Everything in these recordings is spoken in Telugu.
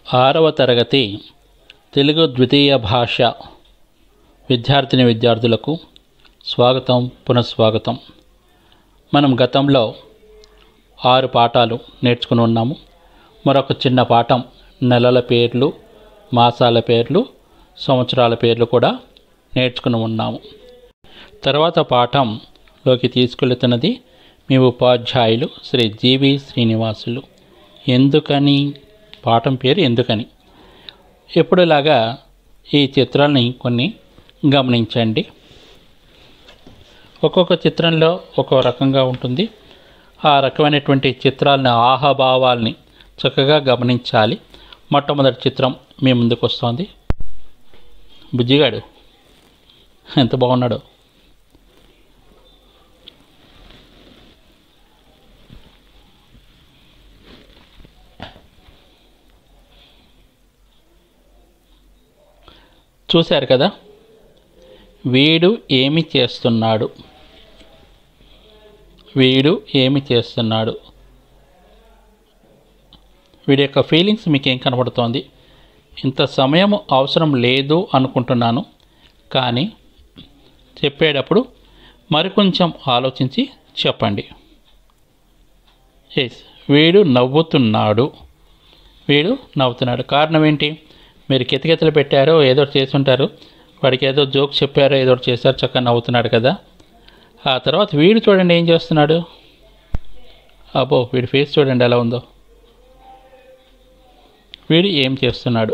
ఆరవ తరగతి తెలుగు ద్వితీయ భాష విద్యార్థిని విద్యార్థులకు స్వాగతం పునఃస్వాగతం మనం గతంలో ఆరు పాఠాలు నేర్చుకుని ఉన్నాము మరొక చిన్న పాఠం నెలల పేర్లు మాసాల పేర్లు సంవత్సరాల పేర్లు కూడా నేర్చుకుని ఉన్నాము తర్వాత పాఠంలోకి తీసుకెళ్తున్నది మీ ఉపాధ్యాయులు శ్రీ జీవి శ్రీనివాసులు ఎందుకని పాఠం పేరు ఎందుకని ఎప్పుడులాగా ఈ చిత్రాలని కొన్ని గమనించండి ఒక్కొక్క చిత్రంలో ఒక్కో రకంగా ఉంటుంది ఆ రకమైనటువంటి చిత్రాలని ఆహాభావాల్ని చక్కగా గమనించాలి మొట్టమొదటి చిత్రం మీ ముందుకు వస్తుంది బుజ్జిగాడు ఎంత బాగున్నాడో చూశారు కదా వీడు ఏమి చేస్తున్నాడు వీడు ఏమి చేస్తున్నాడు వీడి యొక్క ఫీలింగ్స్ మీకు ఏం కనబడుతోంది ఇంత సమయం అవసరం లేదు అనుకుంటున్నాను కానీ చెప్పేటప్పుడు మరికొంచెం ఆలోచించి చెప్పండి ఎస్ వీడు నవ్వుతున్నాడు వీడు నవ్వుతున్నాడు కారణం ఏంటి మీరు కితకితలు పెట్టారో ఏదో ఒకటి చేసి ఉంటారు వాడికి ఏదో జోక్ చెప్పారో ఏదో ఒకటి చేశారు చక్కగా నవ్వుతున్నాడు కదా ఆ తర్వాత వీడు చూడండి ఏం చేస్తున్నాడు అబ్బో వీడి ఫేస్ చూడండి ఎలా ఉందో వీడు ఏం చేస్తున్నాడు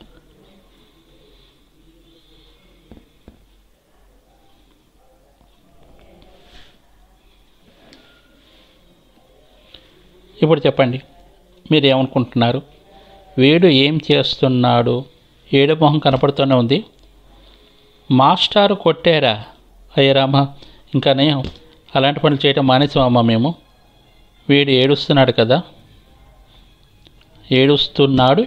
ఇప్పుడు చెప్పండి మీరు ఏమనుకుంటున్నారు వీడు ఏం చేస్తున్నాడు ఏడు మొహం కనపడుతూనే ఉంది మాస్టారు కొట్టారా అయ్య రామ ఇంకా నేను అలాంటి పనులు చేయటం మానేసామమ్మా మేము వీడు ఏడుస్తున్నాడు కదా ఏడుస్తున్నాడు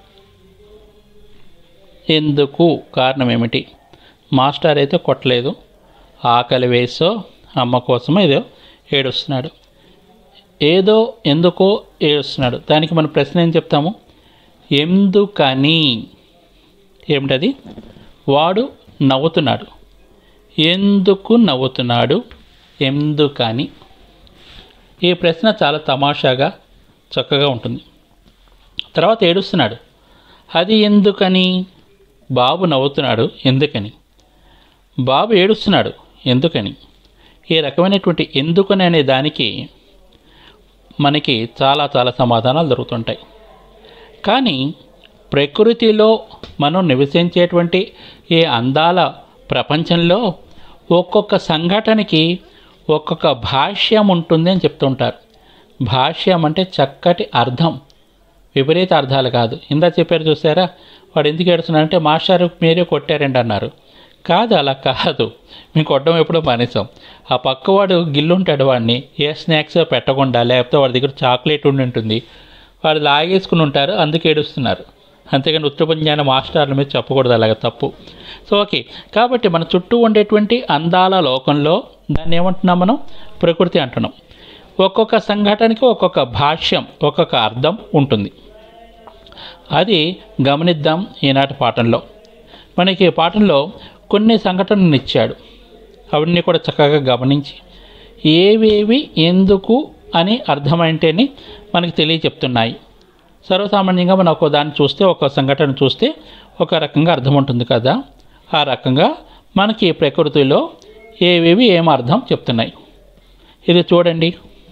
ఎందుకు కారణం ఏమిటి మాస్టర్ అయితే కొట్టలేదు ఆకలి వేసో అమ్మ కోసమో ఏదో ఏడుస్తున్నాడు ఏదో ఎందుకో ఏడుస్తున్నాడు దానికి మన ప్రశ్న ఏం చెప్తాము ఎందుకని ఏమిటది వాడు నవ్వుతున్నాడు ఎందుకు నవ్వుతున్నాడు ఎందుకని ఈ ప్రశ్న చాలా తమాషాగా చక్కగా ఉంటుంది తర్వాత ఏడుస్తున్నాడు అది ఎందుకని బాబు నవ్వుతున్నాడు ఎందుకని బాబు ఏడుస్తున్నాడు ఎందుకని ఈ రకమైనటువంటి ఎందుకని అనే దానికి మనకి చాలా చాలా సమాధానాలు దొరుకుతుంటాయి కానీ ప్రకృతిలో మనం నివసించేటువంటి ఈ అందాల ప్రపంచంలో ఒక్కొక్క సంఘటనకి ఒక్కొక్క భాష్యం ఉంటుంది అని చెప్తుంటారు భాష్యం అంటే చక్కటి అర్థం విపరీత అర్థాలు కాదు ఇందా చెప్పారు చూసారా వాడు ఎందుకు ఏడుస్తున్నాడంటే మాస్టర్ మీరే కొట్టారండి అన్నారు కాదు అలా కాదు మేము కొట్టడం ఎప్పుడో మానేసాం ఆ పక్కవాడు గిల్లుంటాడు వాడిని ఏ స్నాక్స్ పెట్టకుండా లేకపోతే వాడి దగ్గర చాక్లెట్ ఉండి ఉంటుంది వాడు లాగేసుకుని ఉంటారు అందుకే ఏడుస్తున్నారు అంతేగాని ఉత్తరపంజాన మాస్టర్ల మీద చెప్పకూడదు అలాగ తప్పు సో ఓకే కాబట్టి మన చుట్టూ ఉండేటువంటి అందాల లోకంలో దాన్ని ఏమంటున్నాం మనం ప్రకృతి అంటున్నాం ఒక్కొక్క సంఘటనకి ఒక్కొక్క భాష్యం ఒక్కొక్క అర్థం ఉంటుంది అది గమనిద్దాం ఈనాటి పాఠంలో మనకి పాఠంలో కొన్ని సంఘటనలు ఇచ్చాడు అవన్నీ కూడా చక్కగా గమనించి ఏవేవి ఎందుకు అని అర్థమైంటేనే మనకి తెలియచెప్తున్నాయి సర్వసామాన్యంగా మనం ఒక దాన్ని చూస్తే ఒక సంఘటన చూస్తే ఒక రకంగా అర్థం ఉంటుంది కదా ఆ రకంగా మనకి ప్రకృతిలో ఏవేవి ఏం అర్థం చెప్తున్నాయి ఇది చూడండి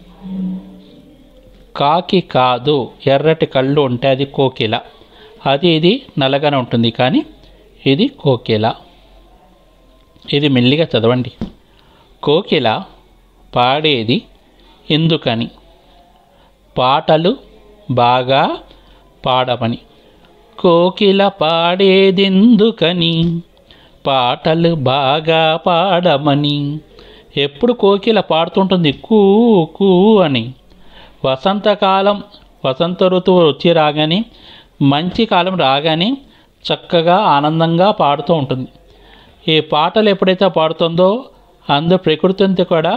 కాకి కాదు ఎర్రటి కళ్ళు ఉంటే అది కోకిల అది ఇది నల్లగానే ఉంటుంది కానీ ఇది కోకిల ఇది మెల్లిగా చదవండి కోకిల పాడేది ఎందుకని పాటలు బాగా పాడమని కోకిల పాడేదెందుకని పాటలు బాగా పాడమని ఎప్పుడు కోకిల పాడుతుంటుంది కూ కూ అని వసంతకాలం వసంత ఋతువు వచ్చి రాగానే మంచి కాలం రాగానే చక్కగా ఆనందంగా పాడుతూ ఉంటుంది ఈ పాటలు ఎప్పుడైతే పాడుతుందో అందు ప్రకృతి అంతా కూడా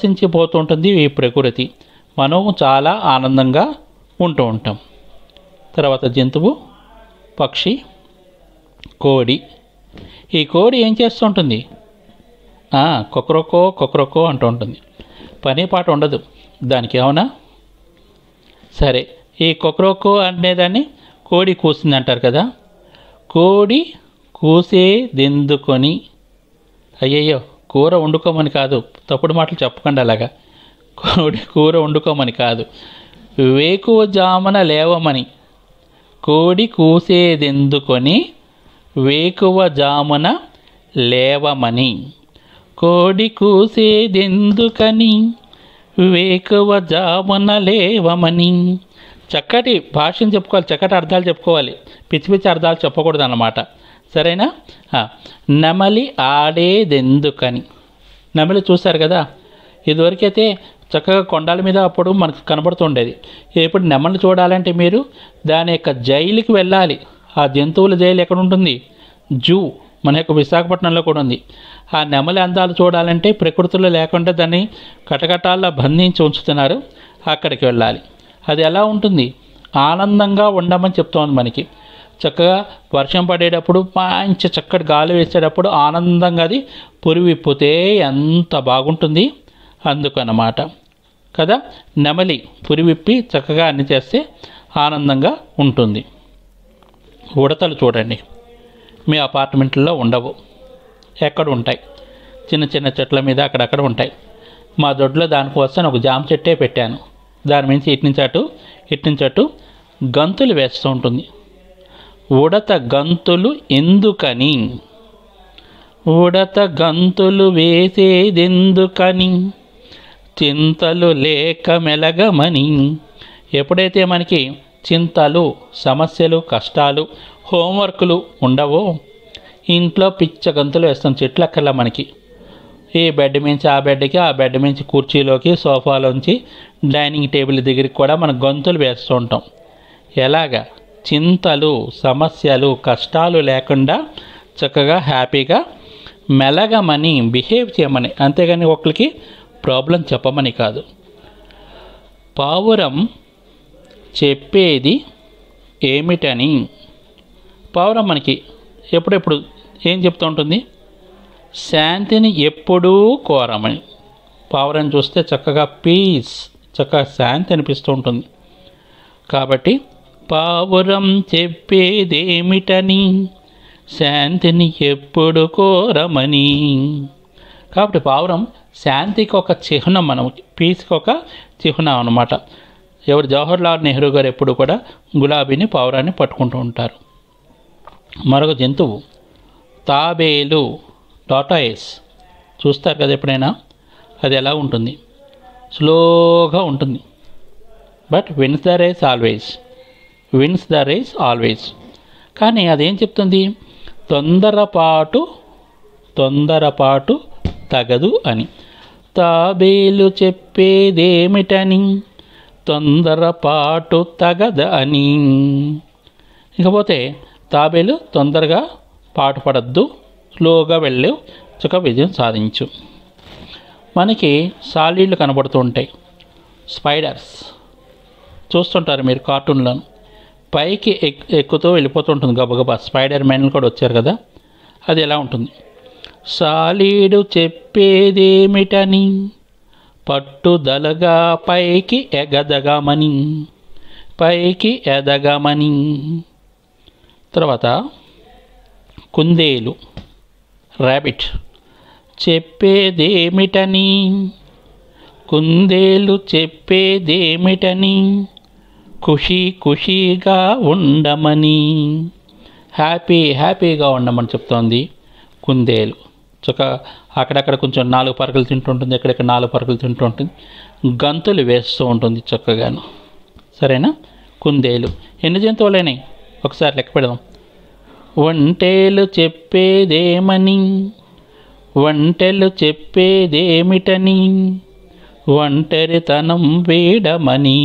పరవశించిపోతుంటుంది ఈ ప్రకృతి మనం చాలా ఆనందంగా ఉంటూ ఉంటాం తర్వాత జంతువు పక్షి కోడి ఈ కోడి ఏం చేస్తూ ఉంటుంది ఆ, కొక్రొక్కో కొక్రొక్కో అంటూ ఉంటుంది పని పాట ఉండదు దానికి అవునా సరే ఈ కొక్రొక్కో అనేదాన్ని కోడి కూసింది అంటారు కదా కోడి కూసే దెందుకొని అయ్యయ్యో కూర వండుకోమని కాదు తప్పుడు మాటలు చెప్పకండి అలాగా కోడి కూర వండుకోమని కాదు వేకువ జామున లేవమని కోడి కూసేదెందుకొని వేకువ జామున లేవమని కోడి కూసేదెందుకని వేకువ జామున లేవమని చక్కటి భాషను చెప్పుకోవాలి చక్కటి అర్థాలు చెప్పుకోవాలి పిచ్చి పిచ్చి అర్థాలు చెప్పకూడదు అన్నమాట సరేనా ఆ, నెమలి ఆడేదెందుకని నెమలి చూశారు కదా ఇదివరకైతే చక్కగా కొండల మీద అప్పుడు మనకు కనబడుతుండేది ఇప్పుడు నెమలి చూడాలంటే మీరు దాని యొక్క జైలుకి వెళ్ళాలి ఆ జంతువుల జైలు ఎక్కడ ఉంటుంది జూ మన యొక్క విశాఖపట్నంలో కూడా ఉంది ఆ నెమలి అందాలు చూడాలంటే ప్రకృతిలో లేకుండా దాన్ని కటకటాల్లో బంధించి ఉంచుతున్నారు అక్కడికి వెళ్ళాలి అది ఎలా ఉంటుంది ఆనందంగా ఉండమని చెప్తోంది మనకి చక్కగా వర్షం పడేటప్పుడు మంచి చక్కటి గాలి వేసేటప్పుడు ఆనందంగా అది పురి విప్పితే ఎంత బాగుంటుంది అందుకనమాట కదా నెమలి పురి విప్పి చక్కగా అన్ని చేస్తే ఆనందంగా ఉంటుంది ఉడతలు చూడండి మీ అపార్ట్మెంట్లో ఉండవు ఎక్కడ ఉంటాయి చిన్న చిన్న చెట్ల మీద అక్కడక్కడ ఉంటాయి మా దొడ్లో దానికోసం ఒక జామ చెట్టే పెట్టాను దాని మించి ఇటు నుంచి అటు ఇటు నుంచి అటు గంతులు వేస్తూ ఉంటుంది ఉడత గంతులు ఎందుకని ఉడత గంతులు వేసేదెందుకని చింతలు లేక మెలగమని ఎప్పుడైతే మనకి చింతలు సమస్యలు కష్టాలు హోంవర్క్లు ఉండవో ఇంట్లో పిచ్చ గంతులు వేస్తాం చెట్లు అక్కర్లా మనకి ఈ బెడ్ మించి ఆ బెడ్కి ఆ బెడ్ మించి కుర్చీలోకి సోఫాలోంచి డైనింగ్ టేబుల్ దగ్గరికి కూడా మనం గంతులు వేస్తూ ఉంటాం ఎలాగా చింతలు సమస్యలు కష్టాలు లేకుండా చక్కగా హ్యాపీగా మెలగమని బిహేవ్ చేయమని అంతేగాని ఒకరికి ప్రాబ్లం చెప్పమని కాదు పావురం చెప్పేది ఏమిటని పావురం మనకి ఎప్పుడెప్పుడు ఏం చెప్తూ ఉంటుంది శాంతిని ఎప్పుడూ కోరమని పావురం చూస్తే చక్కగా పీస్ చక్కగా శాంతి అనిపిస్తూ ఉంటుంది కాబట్టి పావురం చెప్పేదేమిటని శాంతిని ఎప్పుడు కోరమని కాబట్టి పావురం శాంతికి ఒక చిహ్నం మనం పీస్కి ఒక చిహ్నం అనమాట ఎవరు జవహర్లాల్ నెహ్రూ గారు ఎప్పుడు కూడా గులాబీని పావురాన్ని పట్టుకుంటూ ఉంటారు మరొక జంతువు తాబేలు టాటాయిస్ చూస్తారు కదా ఎప్పుడైనా అది ఎలా ఉంటుంది స్లోగా ఉంటుంది but wins the race always wins the race always కానీ అదేం చెప్తుంది తొందరపాటు తొందరపాటు తగదు అని తాబేలు చెప్పేదేమిటని తొందరపాటు తగద అని ఇకపోతే తాబేలు తొందరగా పాటుపడద్దు స్లోగా వెళ్ళి చక్క విజయం సాధించు మనకి సాలీళ్ళు కనబడుతూ ఉంటాయి స్పైడర్స్ చూస్తుంటారు మీరు కార్టూన్లో పైకి ఎక్ ఎక్కుతూ వెళ్ళిపోతుంటుంది గబగబా స్పైడర్ మ్యాన్లు కూడా వచ్చారు కదా అది ఎలా ఉంటుంది సాలీడు చెప్పేదేమిటని పట్టుదలగా పైకి ఎగదగమని పైకి ఎదగమని తర్వాత కుందేలు ర్యాబిట్ చెప్పేదేమిటని కుందేలు చెప్పేదేమిటని ఖుషి ఖుషీగా ఉండమని హ్యాపీ హ్యాపీగా ఉండమని చెప్తోంది కుందేలు చక్క అక్కడక్కడ కొంచెం నాలుగు పరుగులు తింటుంటుంది ఎక్కడెక్కడ నాలుగు పరుగులు తింటుంటుంది గంతులు వేస్తూ ఉంటుంది చక్కగాను సరేనా కుందేలు ఎన్ని జంతువులైనాయి ఒకసారి లెక్క పెడదాం ఒంటేలు చెప్పేదేమని ఒంటెలు చెప్పేదేమిటని ఒంటరితనం వీడమని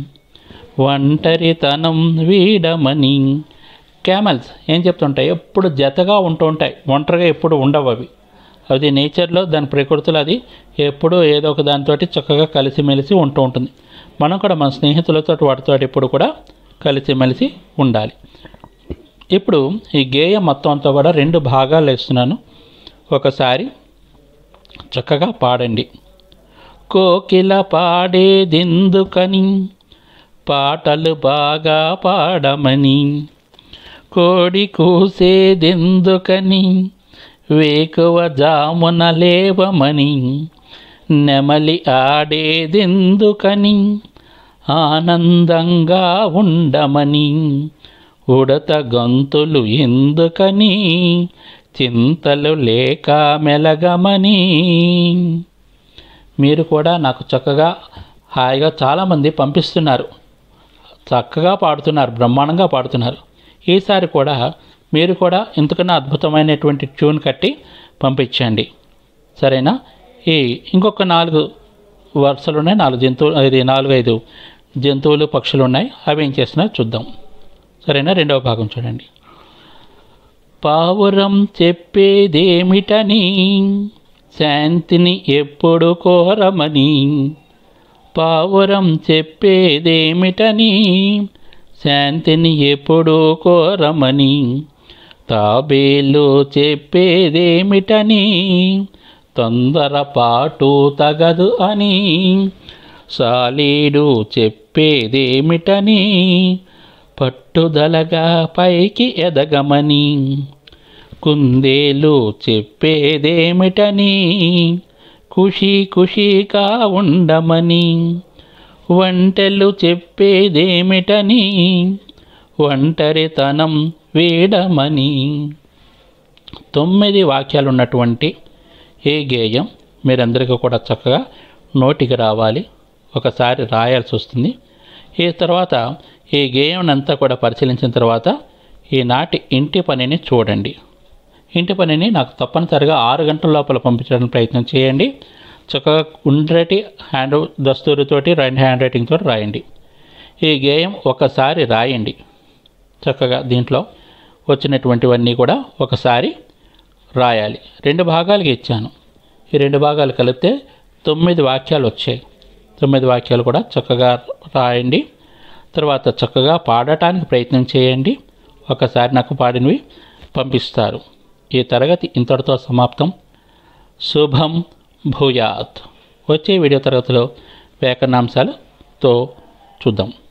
ఒంటరితనం వీడమని క్యామెల్స్ ఏం చెప్తుంటాయి ఎప్పుడు జతగా ఉంటూ ఉంటాయి ఒంటరిగా ఎప్పుడు ఉండవు అవి అది నేచర్లో దాని ప్రకృతిలో అది ఎప్పుడూ ఏదో ఒక దానితోటి చక్కగా కలిసిమెలిసి ఉంటూ ఉంటుంది మనం కూడా మన స్నేహితులతో వాటితో ఎప్పుడు కూడా కలిసిమెలిసి ఉండాలి ఇప్పుడు ఈ గేయం మొత్తం అంతా కూడా రెండు భాగాలు వేస్తున్నాను ఒకసారి చక్కగా పాడండి కోకిల పాడేదెందుకని పాటలు బాగా పాడమని కోడి కూసేదెందుకని వేకువ జామున లేవమని నెమలి ఆడేదెందుకని ఆనందంగా ఉండమని ఉడత గంతులు ఎందుకని చింతలు లేక మెలగమని మీరు కూడా నాకు చక్కగా హాయిగా చాలామంది పంపిస్తున్నారు చక్కగా పాడుతున్నారు బ్రహ్మాండంగా పాడుతున్నారు ఈసారి కూడా మీరు కూడా ఇంతకన్నా అద్భుతమైనటువంటి ట్యూన్ కట్టి పంపించండి సరేనా ఈ ఇంకొక నాలుగు వరుసలు ఉన్నాయి నాలుగు జంతువులు ఇది నాలుగు ఐదు జంతువులు పక్షులు ఉన్నాయి అవి ఏం చేస్తున్నాయో చూద్దాం సరేనా రెండవ భాగం చూడండి పావురం చెప్పేదేమిటని శాంతిని ఎప్పుడు కోరమని పావురం చెప్పేదేమిటని శాంతిని ఎప్పుడు కోరమని తాబేలు చెప్పేదేమిటని తొందరపాటు తగదు అని సాలీడు చెప్పేదేమిటని పట్టుదలగా పైకి ఎదగమని కుందేలు చెప్పేదేమిటని ఖుషి ఖుషిగా ఉండమని వంటలు చెప్పేదేమిటని ఒంటరితనం వీడమని తొమ్మిది వాక్యాలు ఉన్నటువంటి ఈ గేయం మీరందరికీ కూడా చక్కగా నోటికి రావాలి ఒకసారి రాయాల్సి వస్తుంది ఈ తర్వాత ఈ గేయం అంతా కూడా పరిశీలించిన తర్వాత ఈనాటి ఇంటి పనిని చూడండి ఇంటి పనిని నాకు తప్పనిసరిగా ఆరు గంటల లోపల పంపించడానికి ప్రయత్నం చేయండి చక్కగా ఉండేటి హ్యాండ్ దస్తూరితోటి రెండు హ్యాండ్ రైటింగ్ తోటి రాయండి ఈ గేయం ఒకసారి రాయండి చక్కగా దీంట్లో వచ్చినటువంటివన్నీ కూడా ఒకసారి రాయాలి రెండు భాగాలుగా ఇచ్చాను ఈ రెండు భాగాలు కలిపితే తొమ్మిది వాక్యాలు వచ్చాయి తొమ్మిది వాక్యాలు కూడా చక్కగా రాయండి తర్వాత చక్కగా పాడటానికి ప్రయత్నం చేయండి ఒకసారి నాకు పాడినవి పంపిస్తారు ఈ తరగతి ఇంతటితో సమాప్తం శుభం భూయాత్ వచ్చే వీడియో తరగతిలో వ్యాకరణాంశాలతో చూద్దాం